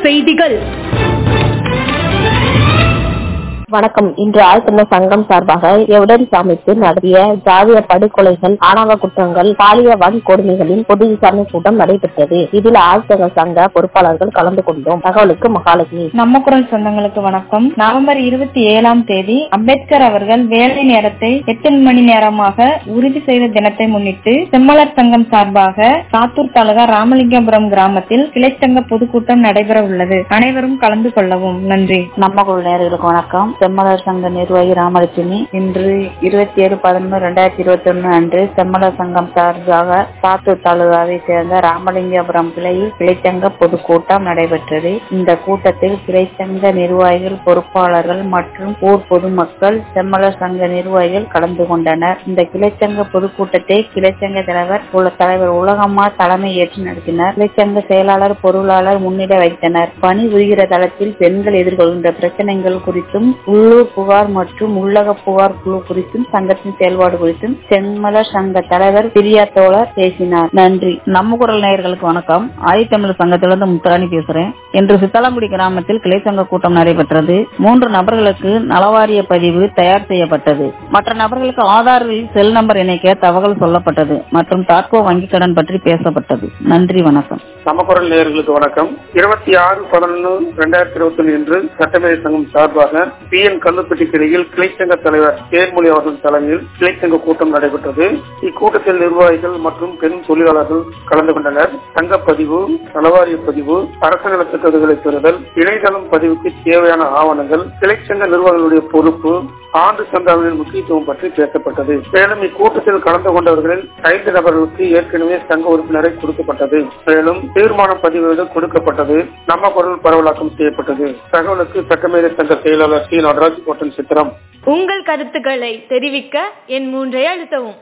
செய்திகள் வணக்கம் இன்று ஆழ்த்தமிழ சங்கம் சார்பாக எவுடன் சாமிக்கு நடத்திய ஜாதிய படுகொலைகள் ஆணவ குற்றங்கள் பாலிய வன்கொடுமைகளின் பொது விசாரணை கூட்டம் நடைபெற்றது இதில் ஆழ்த்தமிழ சங்க பொறுப்பாளர்கள் கலந்து கொண்டோம் தகவலுக்கு மகாலட்சுமி நம்ம குரல் சொந்தங்களுக்கு வணக்கம் நவம்பர் இருபத்தி ஏழாம் தேதி அம்பேத்கர் அவர்கள் வேலை நேரத்தை எட்டு மணி நேரமாக உறுதி செய்த தினத்தை முன்னிட்டு செம்மலர் சங்கம் சார்பாக சாத்தூர் தாலுகா ராமலிங்கபுரம் கிராமத்தில் கிளைச்சங்க பொதுக்கூட்டம் நடைபெற உள்ளது அனைவரும் கலந்து கொள்ளவும் நன்றி நம்ம குழு நேர்களுக்கு வணக்கம் செம்மலர் சங்க நிர்வாகி ராமலட்சுமி இன்று இருபத்தி ஏழு பதினொன்று ரெண்டாயிரத்தி இருபத்தி ஒன்னு அன்று செம்மலர் சங்கம் சார்பாக சாத்தூர் தாலுகாவை சேர்ந்த ராமலிங்கபுரம் கிளையில் கிளைச்சங்க பொதுக்கூட்டம் நடைபெற்றது இந்த கூட்டத்தில் கிளைச்சங்க நிர்வாகிகள் பொறுப்பாளர்கள் மற்றும் ஊர் பொதுமக்கள் செம்மலர் சங்க நிர்வாகிகள் கலந்து கொண்டனர் இந்த கிளைச்சங்க பொதுக்கூட்டத்தை கிளைச்சங்க தலைவர் உல- தலைவர் உலகம்மா தலைமை ஏற்று நடத்தினார் கிளைச்சங்க செயலாளர் பொருளாளர் முன்னிலை வைத்தனர் பணி புரிகிற தளத்தில் பெண்கள் எதிர்கொள்கின்ற பிரச்சனைகள் குறித்தும் உள்ளூர் புகார் மற்றும் உள்ளக புகார் குழு குறித்தும் சங்கத்தின் செயல்பாடு குறித்தும் செம்மலர் சங்க தலைவர் பிரியா தோழர் பேசினார் நன்றி நம்ம குரல் நேயர்களுக்கு வணக்கம் ஆதித்தமிழர் சங்கத்திலிருந்து முத்துராணி பேசுறேன் இன்று சித்தலாங்குடி கிராமத்தில் கிளை சங்க கூட்டம் நடைபெற்றது மூன்று நபர்களுக்கு நலவாரிய பதிவு தயார் செய்யப்பட்டது மற்ற நபர்களுக்கு ஆதாரில் செல் நம்பர் இணைக்க தகவல் சொல்லப்பட்டது மற்றும் தாட்கோ வங்கி கடன் பற்றி பேசப்பட்டது நன்றி வணக்கம் சமக்குரல் நேயர்களுக்கு வணக்கம் இருபத்தி ஆறு பதினொன்று ரெண்டாயிரத்தி இருபத்தி ஒன்று இன்று சட்டமேதை சங்கம் சார்பாக பி என் கல்லுப்பட்டி கிளையில் கிளைச்சங்க தலைவர் தேன்மொழி அவர்கள் தலைமையில் கிளைச்சங்க கூட்டம் நடைபெற்றது இக்கூட்டத்தில் நிர்வாகிகள் மற்றும் பெண் தொழிலாளர்கள் கலந்து கொண்டனர் சங்கப்பதிவு நலவாரிய பதிவு அரசு நலத்திட்டங்களை பெறுதல் இணையதளம் பதிவுக்கு தேவையான ஆவணங்கள் கிளைச்சங்க நிர்வாகிகளுடைய பொறுப்பு ஆண்டு சந்தாவின் முக்கியத்துவம் பற்றி பேசப்பட்டது மேலும் இக்கூட்டத்தில் கலந்து கொண்டவர்களில் ஐந்து நபர்களுக்கு ஏற்கனவே சங்க உறுப்பினரை கொடுக்கப்பட்டது மேலும் தீர்மான பதிவேடு கொடுக்கப்பட்டது நம்ம குரல் பரவலாக்கம் செய்யப்பட்டது தகவலுக்கு சட்டமேதை சங்க செயலாளர் சி நடராஜ் கோட்டன் சித்திரம் உங்கள் கருத்துக்களை தெரிவிக்க என் மூன்றை அழுத்தவும்